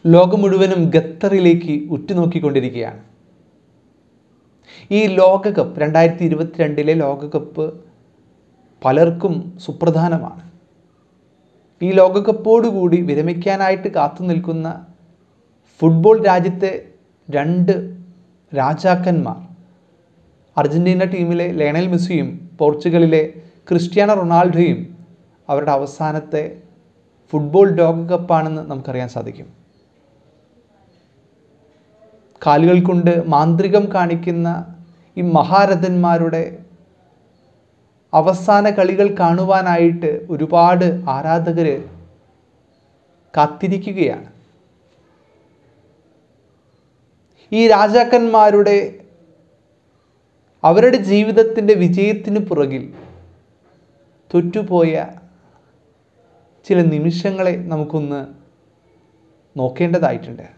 ലോകം മുഴുവനും ഖത്തറിലേക്ക് ഉറ്റുനോക്കിക്കൊണ്ടിരിക്കുകയാണ് ഈ ലോകകപ്പ് രണ്ടായിരത്തി ഇരുപത്തിരണ്ടിലെ ലോകകപ്പ് പലർക്കും സുപ്രധാനമാണ് ഈ ലോകകപ്പോടുകൂടി വിരമിക്കാനായിട്ട് കാത്തു നിൽക്കുന്ന ഫുട്ബോൾ രാജ്യത്തെ രണ്ട് രാജാക്കന്മാർ അർജൻറ്റീന ടീമിലെ ലയണൽ മെസ്സിയും പോർച്ചുഗലിലെ ക്രിസ്ത്യാനോ റൊണാൾഡോയും അവരുടെ അവസാനത്തെ ഫുട്ബോൾ ലോകകപ്പാണെന്ന് നമുക്കറിയാൻ സാധിക്കും കാലുകൾ കൊണ്ട് മാന്ത്രികം കാണിക്കുന്ന ഈ മഹാരഥന്മാരുടെ അവസാന കളികൾ കാണുവാനായിട്ട് ഒരുപാട് ആരാധകർ കാത്തിരിക്കുകയാണ് ഈ രാജാക്കന്മാരുടെ അവരുടെ ജീവിതത്തിൻ്റെ വിജയത്തിന് പുറകിൽ തൊറ്റുപോയ ചില നിമിഷങ്ങളെ നമുക്കൊന്ന് നോക്കേണ്ടതായിട്ടുണ്ട്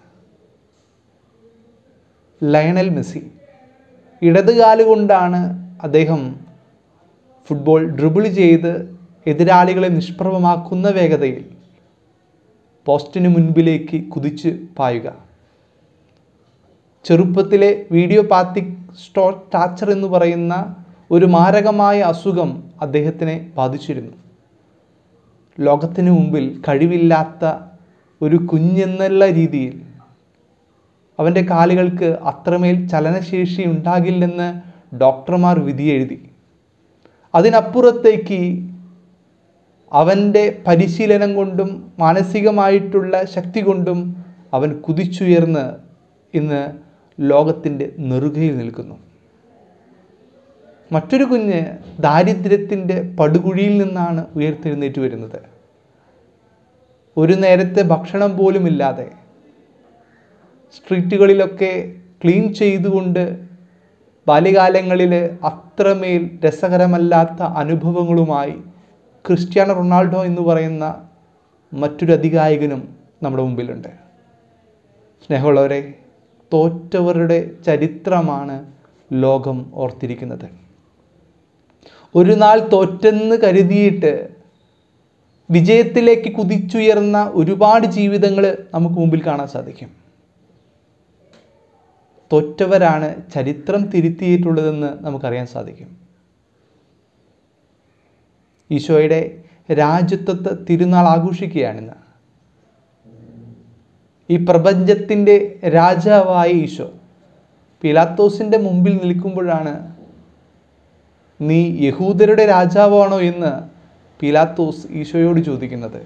ലയണൽ മെസ്സി ഇടതുകാലുകൊണ്ടാണ് അദ്ദേഹം ഫുട്ബോൾ ഡ്രിബിൾ ചെയ്ത് എതിരാളികളെ നിഷ്പ്രഭമാക്കുന്ന വേഗതയിൽ പോസ്റ്റിന് മുൻപിലേക്ക് കുതിച്ച് പായുക ചെറുപ്പത്തിലെ വീഡിയോപാത്തിക് സ്റ്റോ ടാച്ചർ എന്ന് പറയുന്ന ഒരു മാരകമായ അസുഖം അദ്ദേഹത്തിനെ ബാധിച്ചിരുന്നു ലോകത്തിന് മുമ്പിൽ കഴിവില്ലാത്ത ഒരു കുഞ്ഞെന്നുള്ള രീതിയിൽ അവൻ്റെ കാലുകൾക്ക് അത്രമേൽ ചലനശേഷി ഉണ്ടാകില്ലെന്ന് ഡോക്ടർമാർ വിധിയെഴുതി അതിനപ്പുറത്തേക്ക് അവൻ്റെ പരിശീലനം കൊണ്ടും മാനസികമായിട്ടുള്ള ശക്തി കൊണ്ടും അവൻ കുതിച്ചുയർന്ന് ഇന്ന് ലോകത്തിൻ്റെ നെറുകയിൽ നിൽക്കുന്നു മറ്റൊരു കുഞ്ഞ് ദാരിദ്ര്യത്തിൻ്റെ പടുകുഴിയിൽ നിന്നാണ് ഉയർത്തെഴുന്നേറ്റ് വരുന്നത് ഒരു നേരത്തെ ഭക്ഷണം പോലുമില്ലാതെ സ്ട്രീറ്റുകളിലൊക്കെ ക്ലീൻ ചെയ്തുകൊണ്ട് ബാല്യകാലങ്ങളിൽ അത്രമേൽ രസകരമല്ലാത്ത അനുഭവങ്ങളുമായി ക്രിസ്ത്യാനോ റൊണാൾഡോ എന്ന് പറയുന്ന മറ്റൊരു അധികായകനും നമ്മുടെ മുമ്പിലുണ്ട് സ്നേഹമുള്ളവരെ തോറ്റവരുടെ ചരിത്രമാണ് ലോകം ഓർത്തിരിക്കുന്നത് ഒരു നാൾ തോറ്റെന്ന് കരുതിയിട്ട് വിജയത്തിലേക്ക് കുതിച്ചുയർന്ന ഒരുപാട് ജീവിതങ്ങൾ നമുക്ക് മുമ്പിൽ കാണാൻ സാധിക്കും തോറ്റവരാണ് ചരിത്രം തിരുത്തിയിട്ടുള്ളതെന്ന് നമുക്കറിയാൻ സാധിക്കും ഈശോയുടെ രാജ്യത്വത്തെ തിരുനാൾ ആഘോഷിക്കുകയാണിന്ന് ഈ പ്രപഞ്ചത്തിൻ്റെ രാജാവായ ഈശോ പിലാത്തോസിൻ്റെ മുമ്പിൽ നിൽക്കുമ്പോഴാണ് നീ യഹൂദരുടെ രാജാവാണോ എന്ന് പിലാത്തോസ് ഈശോയോട് ചോദിക്കുന്നത്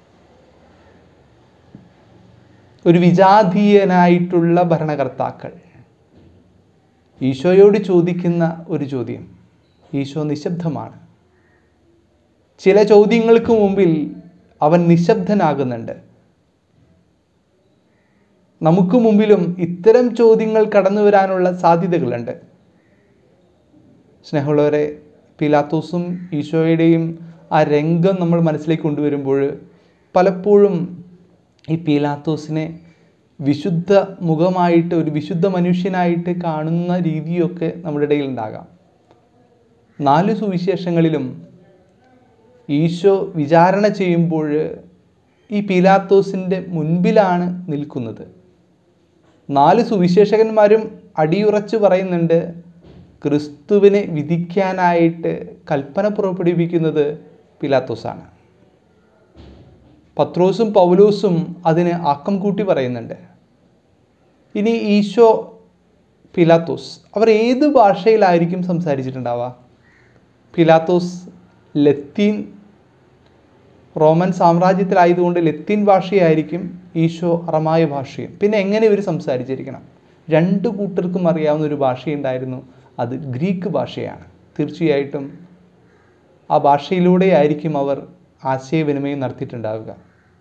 ഒരു വിജാതീയനായിട്ടുള്ള ഭരണകർത്താക്കൾ ഈശോയോട് ചോദിക്കുന്ന ഒരു ചോദ്യം ഈശോ നിശബ്ദമാണ് ചില ചോദ്യങ്ങൾക്ക് മുമ്പിൽ അവൻ നിശബ്ദനാകുന്നുണ്ട് നമുക്ക് മുമ്പിലും ഇത്തരം ചോദ്യങ്ങൾ കടന്നു വരാനുള്ള സാധ്യതകളുണ്ട് സ്നേഹമുള്ളവരെ പിലാത്തോസും ഈശോയുടെയും ആ രംഗം നമ്മൾ മനസ്സിലേക്ക് കൊണ്ടുവരുമ്പോൾ പലപ്പോഴും ഈ പീലാത്തോസിനെ വിശുദ്ധ മുഖമായിട്ട് ഒരു വിശുദ്ധ മനുഷ്യനായിട്ട് കാണുന്ന രീതിയൊക്കെ നമ്മുടെ ഇടയിൽ ഉണ്ടാകാം നാല് സുവിശേഷങ്ങളിലും ഈശോ വിചാരണ ചെയ്യുമ്പോൾ ഈ പീലാത്തോസിൻ്റെ മുൻപിലാണ് നിൽക്കുന്നത് നാല് സുവിശേഷകന്മാരും അടിയുറച്ച് പറയുന്നുണ്ട് ക്രിസ്തുവിനെ വിധിക്കാനായിട്ട് കൽപ്പന പുറപ്പെടുവിക്കുന്നത് പിലാത്തോസാണ് പത്രോസും പൗലോസും അതിന് ആക്കം കൂട്ടി പറയുന്നുണ്ട് ഇനി ഈശോ പിലാത്തോസ് അവർ ഏത് ഭാഷയിലായിരിക്കും സംസാരിച്ചിട്ടുണ്ടാവുക പിലാത്തോസ് ലത്തീൻ റോമൻ സാമ്രാജ്യത്തിലായതുകൊണ്ട് ലത്തീൻ ഭാഷയായിരിക്കും ഈശോ അറമായ ഭാഷയും പിന്നെ എങ്ങനെ ഇവർ സംസാരിച്ചിരിക്കണം രണ്ട് കൂട്ടർക്കും അറിയാവുന്ന ഒരു ഭാഷയുണ്ടായിരുന്നു അത് ഗ്രീക്ക് ഭാഷയാണ് തീർച്ചയായിട്ടും ആ ഭാഷയിലൂടെയായിരിക്കും അവർ ആശയവിനിമയം നടത്തിയിട്ടുണ്ടാവുക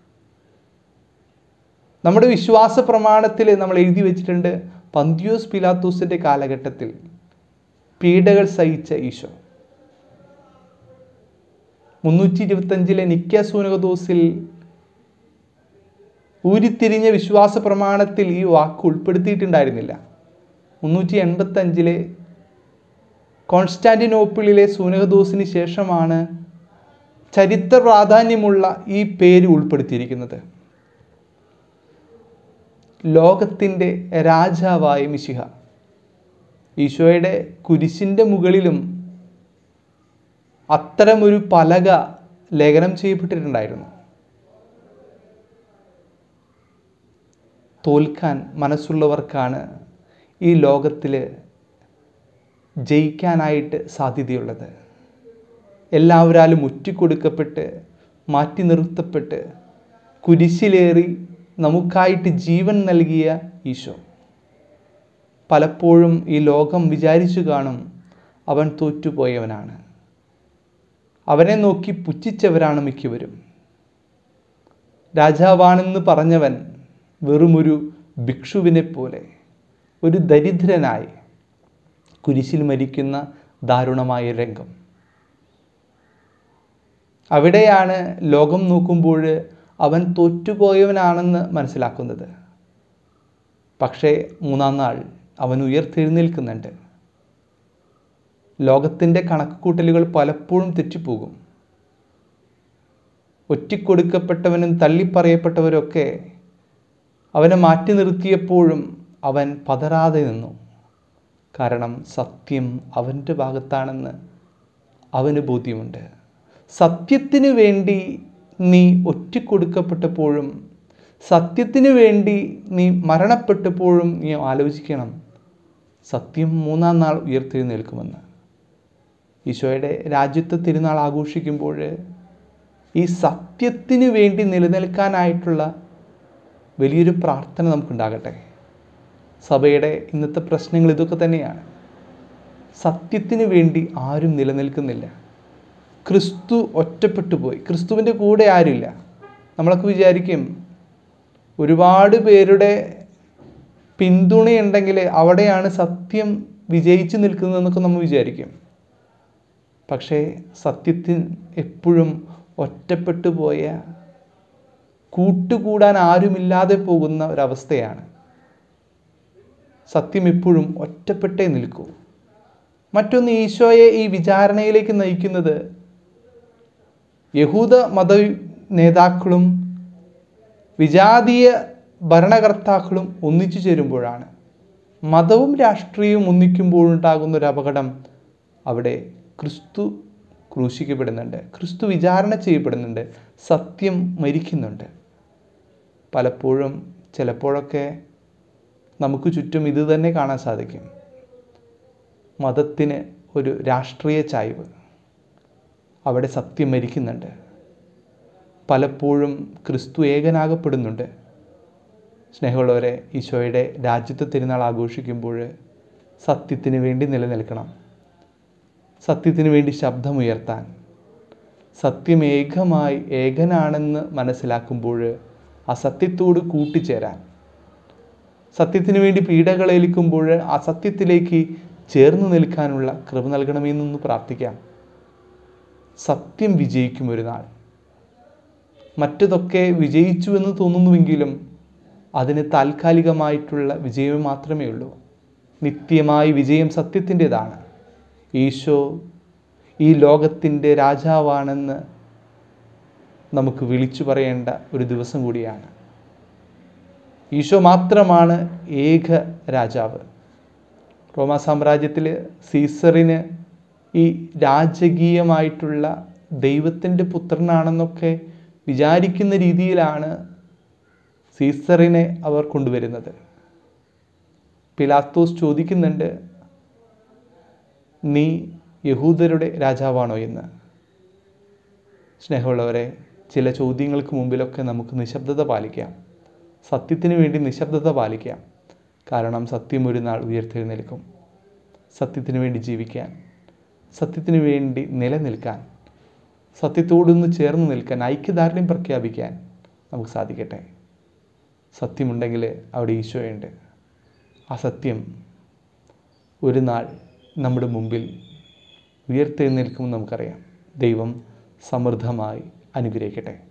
നമ്മുടെ വിശ്വാസ പ്രമാണത്തിൽ നമ്മൾ എഴുതി വെച്ചിട്ടുണ്ട് പന്തിയോസ് പിലാത്തോസിൻ്റെ കാലഘട്ടത്തിൽ പീഡകൾ സഹിച്ച ഈശോ മുന്നൂറ്റി ഇരുപത്തഞ്ചിലെ നിക്ക സൂനകദോസിൽ ഊരിത്തിരിഞ്ഞ വിശ്വാസ പ്രമാണത്തിൽ ഈ വാക്ക് ഉൾപ്പെടുത്തിയിട്ടുണ്ടായിരുന്നില്ല മുന്നൂറ്റി എൺപത്തഞ്ചിലെ കോൺസ്റ്റാന്റിനോപ്പിളിലെ സൂനകദോസിന് ശേഷമാണ് ചരിത്ര പ്രാധാന്യമുള്ള ഈ പേര് ഉൾപ്പെടുത്തിയിരിക്കുന്നത് ലോകത്തിൻ്റെ രാജാവായ മിശിഹ ഈശോയുടെ കുരിശിൻ്റെ മുകളിലും അത്തരമൊരു പലക ലേഖനം ചെയ്യപ്പെട്ടിട്ടുണ്ടായിരുന്നു തോൽക്കാൻ മനസ്സുള്ളവർക്കാണ് ഈ ലോകത്തിൽ ജയിക്കാനായിട്ട് സാധ്യതയുള്ളത് എല്ലാവരാലും ഒറ്റിക്കൊടുക്കപ്പെട്ട് മാറ്റി നിർത്തപ്പെട്ട് കുരിശിലേറി നമുക്കായിട്ട് ജീവൻ നൽകിയ ഈശോ പലപ്പോഴും ഈ ലോകം വിചാരിച്ചു കാണും അവൻ തോറ്റുപോയവനാണ് അവനെ നോക്കി പുച്ഛിച്ചവരാണ് മിക്കവരും രാജാവാണെന്ന് പറഞ്ഞവൻ വെറുമൊരു ഭിക്ഷുവിനെ പോലെ ഒരു ദരിദ്രനായി കുരിശിൽ മരിക്കുന്ന ദാരുണമായ രംഗം അവിടെയാണ് ലോകം നോക്കുമ്പോൾ അവൻ തോറ്റുപോയവനാണെന്ന് മനസ്സിലാക്കുന്നത് പക്ഷേ മൂന്നാം നാൾ അവൻ ഉയർത്തെഴുന്നേൽക്കുന്നുണ്ട് ലോകത്തിൻ്റെ കണക്കുകൂട്ടലുകൾ പലപ്പോഴും തെറ്റിപ്പോകും ഒറ്റിക്കൊടുക്കപ്പെട്ടവനും തള്ളിപ്പറയപ്പെട്ടവരൊക്കെ അവനെ മാറ്റി നിർത്തിയപ്പോഴും അവൻ പതറാതെ നിന്നു കാരണം സത്യം അവൻ്റെ ഭാഗത്താണെന്ന് അവന് ബോധ്യമുണ്ട് സത്യത്തിന് വേണ്ടി നീ ഒറ്റിക്കൊടുക്കപ്പെട്ടപ്പോഴും സത്യത്തിന് വേണ്ടി നീ മരണപ്പെട്ടപ്പോഴും നീ ആലോചിക്കണം സത്യം മൂന്നാം നാൾ ഉയർത്തെഴുന്നേൽക്കുമെന്ന് ഈശോയുടെ രാജ്യത്തെ തിരുനാൾ ആഘോഷിക്കുമ്പോൾ ഈ സത്യത്തിന് വേണ്ടി നിലനിൽക്കാനായിട്ടുള്ള വലിയൊരു പ്രാർത്ഥന നമുക്കുണ്ടാകട്ടെ സഭയുടെ ഇന്നത്തെ പ്രശ്നങ്ങൾ ഇതൊക്കെ തന്നെയാണ് സത്യത്തിന് വേണ്ടി ആരും നിലനിൽക്കുന്നില്ല ക്രിസ്തു ഒറ്റപ്പെട്ടു പോയി ക്രിസ്തുവിൻ്റെ കൂടെ ആരുമില്ല നമ്മളൊക്കെ വിചാരിക്കും ഒരുപാട് പേരുടെ പിന്തുണയുണ്ടെങ്കിൽ അവിടെയാണ് സത്യം വിജയിച്ചു നിൽക്കുന്നതെന്നൊക്കെ നമ്മൾ വിചാരിക്കും പക്ഷേ സത്യത്തിൽ എപ്പോഴും ഒറ്റപ്പെട്ടു പോയ കൂട്ടുകൂടാൻ ആരുമില്ലാതെ പോകുന്ന ഒരവസ്ഥയാണ് സത്യം എപ്പോഴും ഒറ്റപ്പെട്ടേ നിൽക്കൂ മറ്റൊന്ന് ഈശോയെ ഈ വിചാരണയിലേക്ക് നയിക്കുന്നത് യഹൂദ മത നേതാക്കളും വിജാതീയ ഭരണകർത്താക്കളും ഒന്നിച്ചു ചേരുമ്പോഴാണ് മതവും രാഷ്ട്രീയവും ഒന്നിക്കുമ്പോഴുണ്ടാകുന്ന ഒരു അപകടം അവിടെ ക്രിസ്തു ക്രൂശിക്കപ്പെടുന്നുണ്ട് ക്രിസ്തു വിചാരണ ചെയ്യപ്പെടുന്നുണ്ട് സത്യം മരിക്കുന്നുണ്ട് പലപ്പോഴും ചിലപ്പോഴൊക്കെ നമുക്ക് ചുറ്റും ഇത് തന്നെ കാണാൻ സാധിക്കും മതത്തിന് ഒരു രാഷ്ട്രീയ ചായ്വ് അവിടെ സത്യം മരിക്കുന്നുണ്ട് പലപ്പോഴും ക്രിസ്തു ഏകനാകപ്പെടുന്നുണ്ട് സ്നേഹമുള്ളവരെ ഈശോയുടെ രാജ്യത്തെ തിരുനാൾ ആഘോഷിക്കുമ്പോൾ സത്യത്തിന് വേണ്ടി നിലനിൽക്കണം സത്യത്തിന് വേണ്ടി ശബ്ദമുയർത്താൻ സത്യം ഏകമായി ഏകനാണെന്ന് മനസ്സിലാക്കുമ്പോൾ ആ സത്യത്തോട് കൂട്ടിച്ചേരാൻ സത്യത്തിന് വേണ്ടി പീഡകളേൽക്കുമ്പോൾ ആ സത്യത്തിലേക്ക് ചേർന്ന് നിൽക്കാനുള്ള കൃപ നൽകണമെന്നൊന്ന് പ്രാർത്ഥിക്കാം സത്യം വിജയിക്കും ഒരു നാൾ മറ്റതൊക്കെ വിജയിച്ചു എന്ന് തോന്നുന്നുവെങ്കിലും അതിന് താൽക്കാലികമായിട്ടുള്ള വിജയം മാത്രമേ ഉള്ളൂ നിത്യമായി വിജയം സത്യത്തിൻ്റെതാണ് ഈശോ ഈ ലോകത്തിൻ്റെ രാജാവാണെന്ന് നമുക്ക് വിളിച്ചു പറയേണ്ട ഒരു ദിവസം കൂടിയാണ് ഈശോ മാത്രമാണ് ഏക രാജാവ് റോമാ സാമ്രാജ്യത്തിൽ സീസറിന് ഈ രാജകീയമായിട്ടുള്ള ദൈവത്തിൻ്റെ പുത്രനാണെന്നൊക്കെ വിചാരിക്കുന്ന രീതിയിലാണ് സീസറിനെ അവർ കൊണ്ടുവരുന്നത് പിലാത്തോസ് ചോദിക്കുന്നുണ്ട് നീ യഹൂദരുടെ രാജാവാണോ എന്ന് സ്നേഹമുള്ളവരെ ചില ചോദ്യങ്ങൾക്ക് മുമ്പിലൊക്കെ നമുക്ക് നിശബ്ദത പാലിക്കാം സത്യത്തിന് വേണ്ടി നിശബ്ദത പാലിക്കാം കാരണം സത്യം ഒരു നാൾ ഉയർത്തെഴുന്നേൽക്കും സത്യത്തിന് വേണ്ടി ജീവിക്കാൻ സത്യത്തിന് വേണ്ടി നിലനിൽക്കാൻ സത്യത്തോടൊന്ന് ചേർന്ന് നിൽക്കാൻ ഐക്യദാർഢ്യം പ്രഖ്യാപിക്കാൻ നമുക്ക് സാധിക്കട്ടെ സത്യമുണ്ടെങ്കിൽ അവിടെ ഈശോയുണ്ട് ആ സത്യം ഒരു നാൾ നമ്മുടെ മുമ്പിൽ ഉയർത്തെഴുന്നേൽക്കുമെന്ന് നമുക്കറിയാം ദൈവം സമൃദ്ധമായി അനുഗ്രഹിക്കട്ടെ